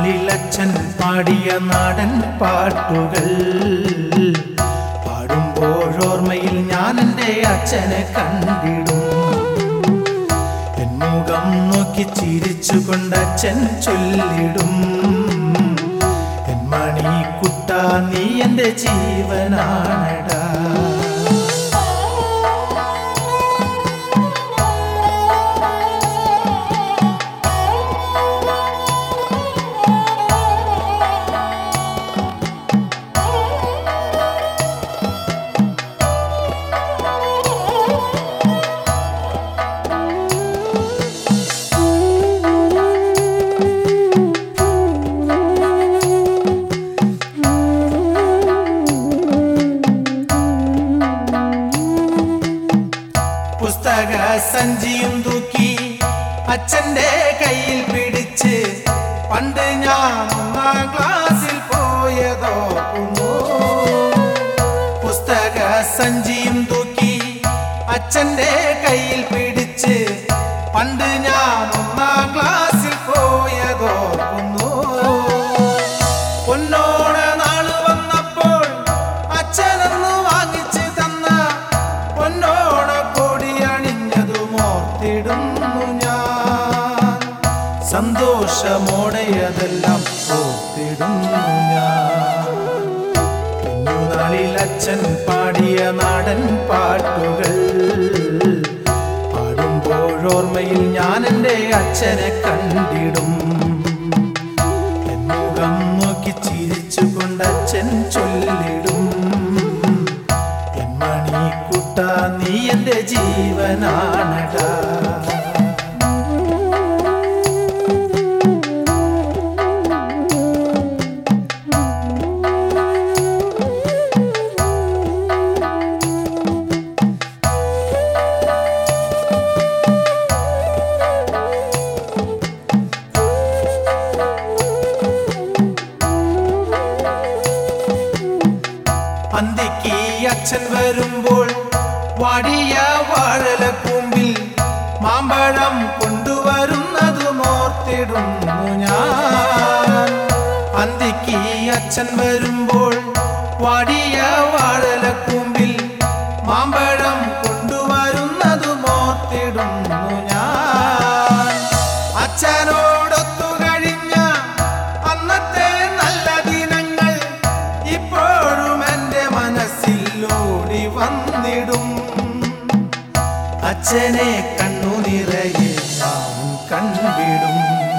കുഞ്ഞുനാളിലച്ഛൻ പാടിയ നാടൻ പാട്ടുകൾ പാടുമ്പോഴോർമ്മയിൽ ഞാൻ എൻ്റെ അച്ഛനെ കണ്ടിടും എൻ മുഖം നോക്കി ചിരിച്ചുകൊണ്ട് അച്ഛൻ ചൊല്ലിടും എൻ മണിക്കുട്ട നീ എൻ്റെ ജീവനാണടാ പുസ്തക സഞ്ചിയും തൂക്കി അച്ഛന്റെ കയ്യിൽ പിടിച്ച് പണ്ട് ഞാൻ ഒന്നാം ക്ലാസ്സിൽ പോയതോർക്കുന്നു പുസ്തക സഞ്ചിയും തൂക്കി അച്ഛന്റെ കയ്യിൽ പിടിച്ച് പണ്ട് ഞാൻ ഒന്നാം ക്ലാസ്സിൽ പോയതോർക്കുന്നു പൊന്നോണ നാള് വന്നപ്പോൾ അച്ഛനന്ന് വാങ്ങിച്ച് തന്ന പൊന്നോണ കൊടി അണിഞ്ഞതും ഓർത്തിടുന്നു ഞാൻ സന്തോഷമോടെ അതെല്ലാം ഓർത്തിടുന്നു ഞാൻ കുഞ്ഞുനാളിൽ അച്ഛൻ പാടിയ നാടൻ പാട്ടുകൾ പാടുമ്പോഴോർമ്മയിൽ ഞാൻ എൻ്റെ അച്ഛനെ കണ്ടിടും എൻ മുഖം നോക്കി ചിരിച്ചുകൊണ്ട് അച്ഛൻ ചൊല്ലിടും എൻ മണിക്കുട്ട നീ എൻ്റെ ജീവനാണടാ അന്തിക്ക് അച്ഛൻ വരുമ്പോൾ വാടിയ വാഴല കൂമ്പിൽ മാമ്പഴം കൊണ്ടുവരുന്നതും ഓർത്തിടുന്നു ഞാൻ അന്തിക്ക് അച്ഛൻ വരുമ്പോൾ വാടിയ വാഴല കൂമ്പിൽ മാമ്പഴം കൊണ്ടുവരുന്നതും ഓർത്തിടുന്നു ഞാൻ അച്ഛനോടൊത്തു കഴിഞ്ഞ അന്നത്തെ നല്ല ദിനങ്ങൾ ഇപ്പോഴും എൻ്റെ മനസ്സിൽ ഓടി വന്നിടും അച്ഛനെ കണ്ണു നിറയെ നാം കണ്ടിടും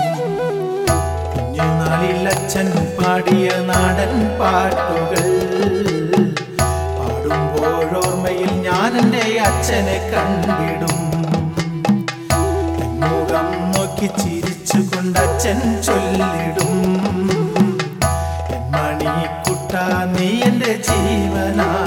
കുഞ്ഞുനാളിൽ അച്ഛൻ പാടിയ നാടൻ പാട്ടുകൾ പാടുമ്പോഴോർമ്മയിൽ ഞാൻ എൻ്റെ അച്ഛനെ കണ്ടിടും എൻ മുഖം നോക്കി ചിരിച്ചുകൊണ്ട് അച്ഛൻ ചൊല്ലിടും എൻ മണിക്കുട്ട നീ എൻ്റെ ജീവനാ